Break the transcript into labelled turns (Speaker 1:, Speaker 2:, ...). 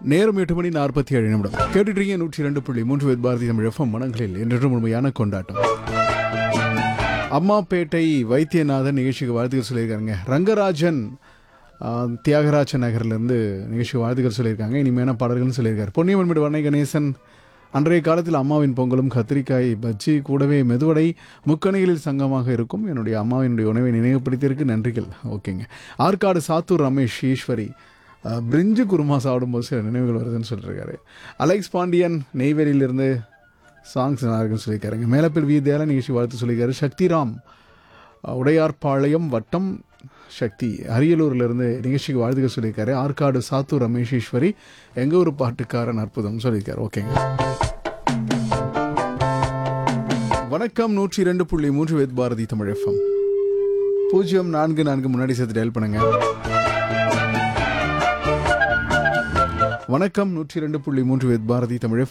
Speaker 1: நேரம் எட்டு மணி நாற்பத்தி ஏழு நிமிடம் கேட்டுட்டீங்க நூற்றி ரெண்டு புள்ளி மூன்று வேத் பாரதி தமிழ் எஃப்எம் மனங்களில் என்றும் உண்மையான கொண்டாட்டம் அம்மாப்பேட்டை வைத்தியநாதன் நிகழ்ச்சிக்கு வாழ்த்துக்கள் சொல்லியிருக்காங்க ரங்கராஜன் ஆ, தியாகராஜ நகர்லேருந்து நிகழ்ச்சிக்கு வாழ்த்துக்கள் சொல்லியிருக்காங்க இனிமையான பாடல்கள்னு சொல்லியிருக்காரு பொன்னியம்மன் வீடு வண்ணை கணேசன் அன்றைய காலத்தில் அம்மாவின் பொங்கலும் கத்திரிக்காய் பஜ்ஜி கூடவே மெதுவடை முக்கணிகளில் சங்கமாக இருக்கும் என்னுடைய அம்மாவினுடைய உணவை நினைவுபடுத்தியிருக்கு நன்றிகள் ஓகேங்க ஆற்காடு சாத்தூர் ரமேஷ் ஈஸ்வரி ஆ, பிரிஞ்சு குருமா சாப்பிடும்போது சில நினைவுகள் வருதுன்னு சொல்லியிருக்காரு அலெக்ஸ் பாண்டியன் நெய்வேலியிலிருந்து சாங்ஸ் நல்லா இருக்குன்னு சொல்லியிருக்காருங்க மேலப்பில் வி தேல நிகழ்ச்சி வாழ்த்து சொல்லியிருக்காரு சக்திராம் அஹ், உடையார்பாளையம் வட்டம் சக்தி அரியலூர்லேருந்து நிகழ்ச்சிக்கு வாழ்த்துக்கள் சொல்லியிருக்காரு ஆற்காடு சாத்தூர் ரமேஷீஸ்வரி எங்க ஒரு பாட்டுக்காரன் அற்புதம் சொல்லியிருக்காரு ஓகேங்க வணக்கம் நூற்றி இரண்டு புள்ளி மூன்று வேத் பாரதி தமிழ் எஃப்எம் பூஜ்ஜியம் நான்கு நான்கு முன்னாடி சேர்த்து டயல் பண்ணுங்க வணக்கம் நூற்றி இரண்டு புள்ளி மூன்று வேத் பாரதி தமிழ்